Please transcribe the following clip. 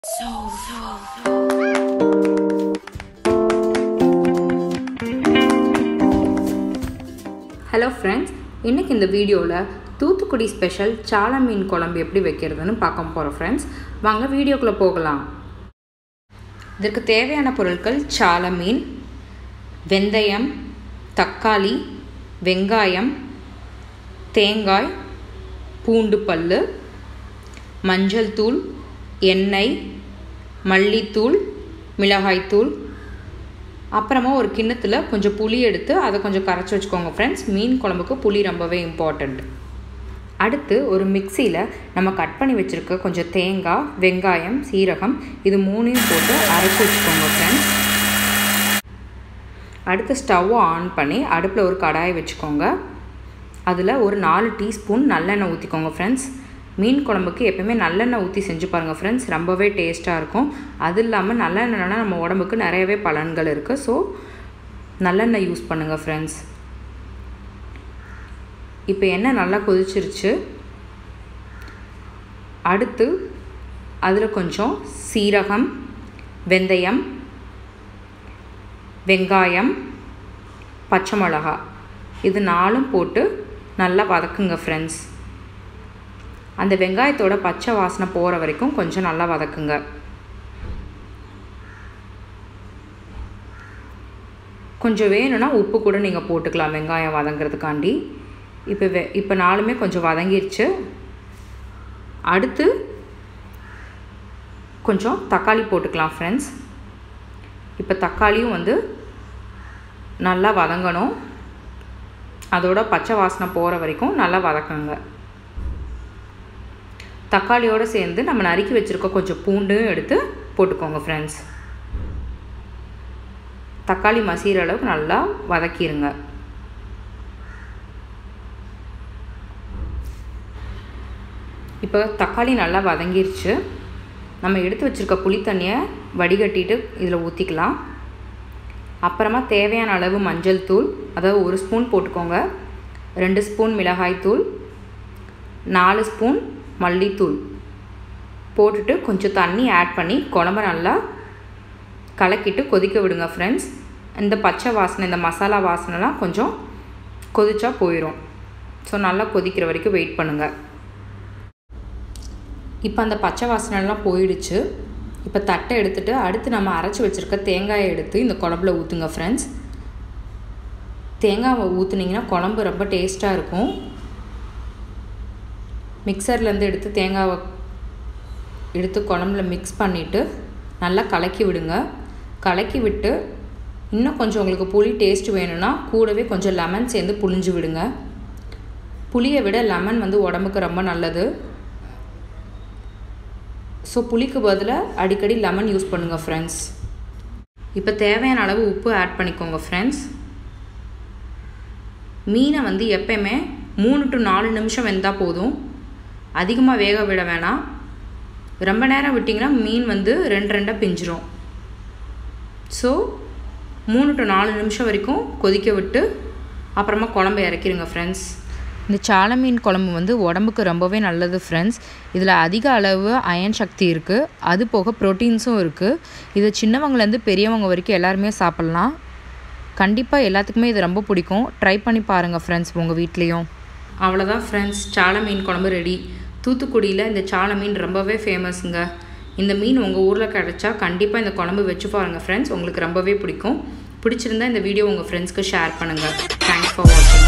hello friends இன்றைக்கி இந்த வீடியோவில் தூத்துக்குடி ஸ்பெஷல் சால மீன் குழம்பு எப்படி வைக்கிறதுன்னு பார்க்க போகிறோம் ஃப்ரெண்ட்ஸ் வாங்க வீடியோக்குள்ளே போகலாம் இதற்கு தேவையான பொருட்கள் சால மீன் வெந்தயம் தக்காளி வெங்காயம் தேங்காய் பூண்டு பல் மஞ்சள் தூள் எண்ணெய் மல்லித்தூள் மிளகாய்த்தூள் அப்புறமா ஒரு கிண்ணத்தில் கொஞ்சம் புளி எடுத்து அதை கொஞ்சம் கரைச்சி வச்சுக்கோங்க ஃப்ரெண்ட்ஸ் மீன் குழம்புக்கு புளி ரொம்பவே இம்பார்ட்டண்ட் அடுத்து ஒரு மிக்சியில் நம்ம கட் பண்ணி வச்சுருக்க கொஞ்சம் தேங்காய் வெங்காயம் சீரகம் இது மூணையும் போட்டு அரைச்சி வச்சுக்கோங்க ஃப்ரெண்ட்ஸ் அடுத்து ஸ்டவ்வை ஆன் பண்ணி அடுப்பில் ஒரு கடாயை வச்சுக்கோங்க அதில் ஒரு நாலு டீஸ்பூன் நல்லெண்ணெய் ஊற்றிக்கோங்க ஃப்ரெண்ட்ஸ் மீன் குழம்புக்கு எப்போயுமே நல்லெண்ணெய் ஊற்றி செஞ்சு பாருங்கள் ஃப்ரெண்ட்ஸ் ரொம்பவே டேஸ்ட்டாக இருக்கும் அது இல்லாமல் நல்லெண்ணெய்னா நம்ம உடம்புக்கு நிறையவே பலன்கள் இருக்குது ஸோ நல்லெண்ணெய் யூஸ் பண்ணுங்கள் ஃப்ரெண்ட்ஸ் இப்போ எண்ணெய் நல்லா கொதிச்சிருச்சு அடுத்து அதில் கொஞ்சம் சீரகம் வெந்தயம் வெங்காயம் பச்சை மிளகா இது நாலும் போட்டு நல்லா வதக்குங்க ஃப்ரெண்ட்ஸ் அந்த வெங்காயத்தோட பச்சை வாசனை போகிற வரைக்கும் கொஞ்சம் நல்லா வதக்குங்க கொஞ்சம் வேணும்னா உப்பு கூட நீங்கள் போட்டுக்கலாம் வெங்காயம் வதங்கிறதுக்காண்டி இப்போ வெ இப்போ நாலுமே கொஞ்சம் வதங்கிருச்சு அடுத்து கொஞ்சம் தக்காளி போட்டுக்கலாம் ஃப்ரெண்ட்ஸ் இப்போ தக்காளியும் வந்து நல்லா வதங்கணும் அதோட பச்சை வாசனை போகிற வரைக்கும் நல்லா வதக்குங்க தக்காளியோடு சேர்ந்து நம்ம நறுக்கி வச்சுருக்க கொஞ்சம் பூண்டும் எடுத்து போட்டுக்கோங்க ஃப்ரெண்ட்ஸ் தக்காளி மசிகிற அளவுக்கு நல்லா வதக்கிடுங்க இப்போ தக்காளி நல்லா வதங்கிருச்சு நம்ம எடுத்து வச்சுருக்க புளி தண்ணியை வடிகட்டிட்டு இதில் ஊற்றிக்கலாம் அப்புறமா தேவையான அளவு மஞ்சள் தூள் அதாவது ஒரு ஸ்பூன் போட்டுக்கோங்க ரெண்டு ஸ்பூன் மிளகாய் தூள் நாலு ஸ்பூன் மல்லித்தூள் போட்டுட்டு கொஞ்சம் தண்ணி ஆட் பண்ணி குழம்ப நல்லா கலக்கிட்டு கொதிக்க விடுங்க ஃப்ரெண்ட்ஸ் இந்த பச்சை வாசனை இந்த மசாலா வாசனைலாம் கொஞ்சம் கொதிச்சா போயிடும் ஸோ நல்லா கொதிக்கிற வரைக்கும் வெயிட் பண்ணுங்கள் இப்போ அந்த பச்சை வாசனைலாம் போயிடுச்சு இப்போ தட்டை எடுத்துகிட்டு அடுத்து நம்ம அரைச்சி வச்சுருக்க தேங்காயை எடுத்து இந்த குழம்புல ஊற்றுங்க ஃப்ரெண்ட்ஸ் தேங்காவை ஊற்றுனீங்கன்னா குழம்பு ரொம்ப டேஸ்ட்டாக இருக்கும் மிக்சர்லேருந்து எடுத்து தேங்காவை எடுத்து குழம்புல மிக்ஸ் பண்ணிவிட்டு நல்லா கலக்கி விடுங்க கலக்கி விட்டு இன்னும் கொஞ்சம் உங்களுக்கு புளி டேஸ்ட் வேணும்னா கூடவே கொஞ்சம் லெமன் சேர்ந்து புளிஞ்சு விடுங்க புளியை விட லெமன் வந்து உடம்புக்கு ரொம்ப நல்லது ஸோ புளிக்கு பதிலாக அடிக்கடி லெமன் யூஸ் பண்ணுங்கள் ஃப்ரெண்ட்ஸ் இப்போ தேவையான அளவு உப்பு ஆட் பண்ணிக்கோங்க ஃப்ரெண்ட்ஸ் மீனை வந்து எப்பயுமே மூணு டு நாலு நிமிஷம் வெந்தால் போதும் அதிகமாக வேக விட வேணாம் ரொம்ப நேரம் விட்டிங்கன்னா மீன் வந்து ரெண்டு ரெண்டாக பிஞ்சிரும் ஸோ மூணு டு நாலு நிமிஷம் வரைக்கும் கொதிக்க விட்டு அப்புறமா குழம்பு இறக்கிடுங்க ஃப்ரெண்ட்ஸ் இந்த சால மீன் குழம்பு வந்து உடம்புக்கு ரொம்பவே நல்லது ஃப்ரெண்ட்ஸ் இதில் அதிக அளவு அயன் சக்தி இருக்குது அது போக ப்ரோட்டீன்ஸும் இருக்குது இது சின்னவங்கலேருந்து பெரியவங்க வரைக்கும் எல்லாருமே சாப்பிட்லாம் கண்டிப்பாக எல்லாத்துக்குமே இது ரொம்ப பிடிக்கும் ட்ரை பண்ணி பாருங்கள் ஃப்ரெண்ட்ஸ் உங்கள் வீட்லேயும் அவ்வளோதான் ஃப்ரெண்ட்ஸ் சால மீன் குழம்பு ரெடி தூத்துக்குடியில் இந்த சால மீன் ரொம்பவே ஃபேமஸுங்க இந்த மீன் உங்கள் ஊரில் கிடச்சா கண்டிப்பாக இந்த குழம்பு வச்சு பாருங்கள் ஃப்ரெண்ட்ஸ் உங்களுக்கு ரொம்பவே பிடிக்கும் பிடிச்சிருந்தா இந்த வீடியோ உங்கள் ஃப்ரெண்ட்ஸ்க்கு ஷேர் பண்ணுங்கள் தேங்க்ஸ் ஃபார் வாட்சிங்